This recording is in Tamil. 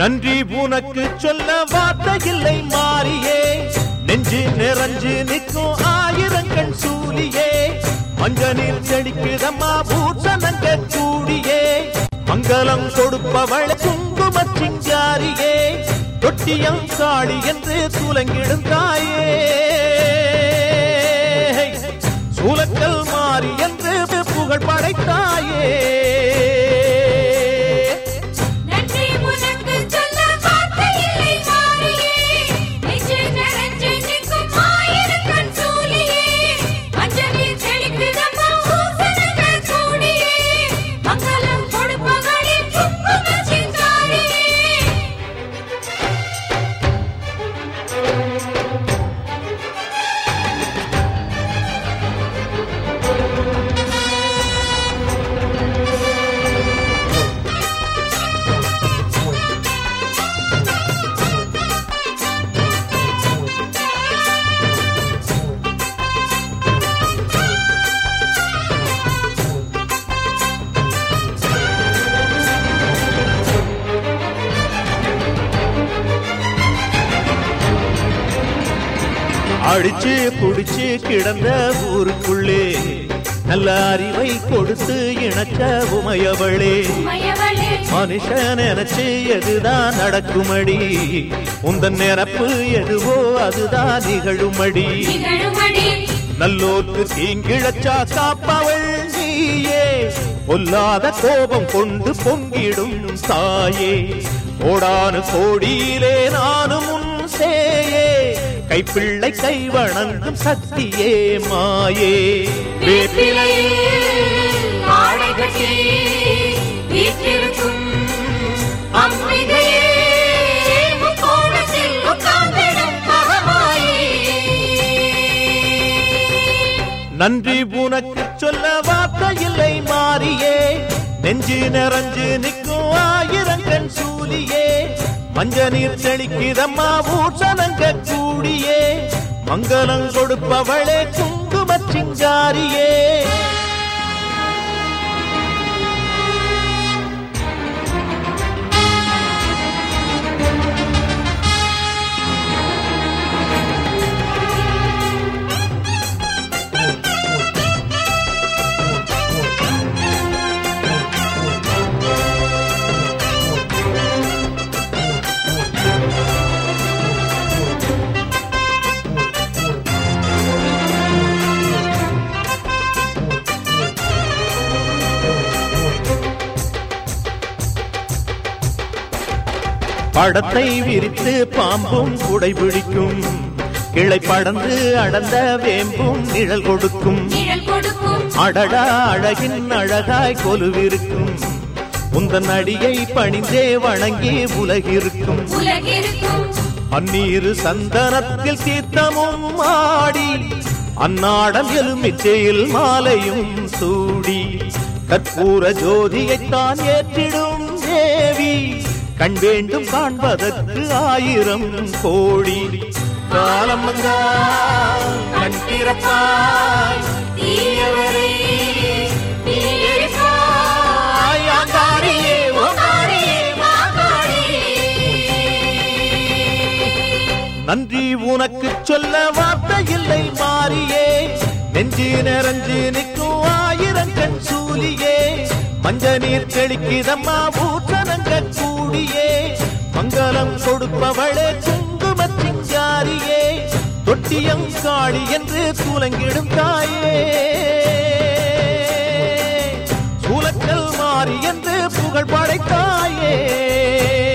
நன்றி உனக்கு சொல்ல வார்த்தை இல்லை மாறியே நெஞ்சு நிறைஞ்சு நிற்கும் ஆயிரங்கள் சூலியே மஞ்ச நீர் செடிக்குதம்மா பூசணங்க கூடியே மங்களம் கொடுப்பவள் குங்கும சிங்காரியே தொட்டியம் காளி என்று துலங்கிடும் தாயே சூலக்கல் மாறி என்று புகழ் படைத்தாயே நன்றி உனக்கு சொல்ல வார்த்தை இல்லை மாறியே நெஞ்சு நிறைஞ்சு நிற்கும் ஆயிரக்கண் சூலியே மஞ்சளில் செழிக்குதம்மா பூசணங்கள் கூடியே மங்களம் கொடுப்பவளே குங்கும சிங்காரியே அடிச்சு புடிச்சு கிடந்த ஊருக்குள்ளே நல்ல அறிவை கொடுத்து இணக்க உமையவளே மயவளே மனுஷன் நினைச்சு எதுதான் நடக்குமடி உந்தன் நிரப்பு எதுவோ அதுதான் நிகழுமடி நிகழுமடி நல்லோர்க்கு தீங்கிழச்சா காப்பவள் நீயே பொல்லாத கோபம் கொண்டு பொங்கிடும் தாயே கோடானு கோடியிலே நானும் உன் சேயே கைப்பிள்ளை கை வணங்கும் சக்தியே மாயே வேப்பிலையில் ஆடை கட்டி வீற்றிருக்கும் அம்பிகையே முக்கோணத்தில் உட்கார்ந்திடும் மகமாயே நன்றி உனக்கு சொல்ல வார்த்தை இல்லை மாறியே நெஞ்சு நிறைஞ்சு நிற்கும் ஆயிரங்கண் சூலியே மஞ்ச நீர் செழிக்குதம்மா ஊசனங்க கூடியே மங்களம் கொடுப்பவளே குங்கும சிங்காரியே படத்தை விரித்து பாம்பும் குடை பிடிக்கும் கிளை படந்து அடர்ந்த வேம்பும் நிழல் கொடுக்கும் நிழல் கொடுக்கும் அடடா அழகின் அழகாய் கொலுவிருக்கும் உந்தன் அடியை பணிந்தே வணங்கி உலகிருக்கும் உலகிருக்கும் பன்னீரு சந்தனத்தில் தீர்த்தமும் ஆடி அன்னாடம் எலுமிச்சையில் மாலையும் சூடி கற்பூர ஜோதியைத்தான் ஏற்றிடும் தேவி கண் வேண்டும் காண்பதற்கு ஆயிரம் கோடி காலம் வந்தால் கண் திறப்பாய் தீயவரை தீயரிப்பாய் ஆங்காரியே ஓங்காரியே நன்றி உனக்கு சொல்ல வார்த்தை இல்லை மாறியே நெஞ்சு நிறைஞ்சு நிற்கும் ஆயிரங்கண் சூலியே மஞ்ச நீர் தெளிக்குதம்மா ஊற்றனங்க கூடியே மங்களம் கொடுப்பவளே குங்கும சிங்காரியே தொட்டியம் காளி என்று துலங்கிடும் தாயே சூலக்கல் மாறி என்று புகழ் படைத்தாயே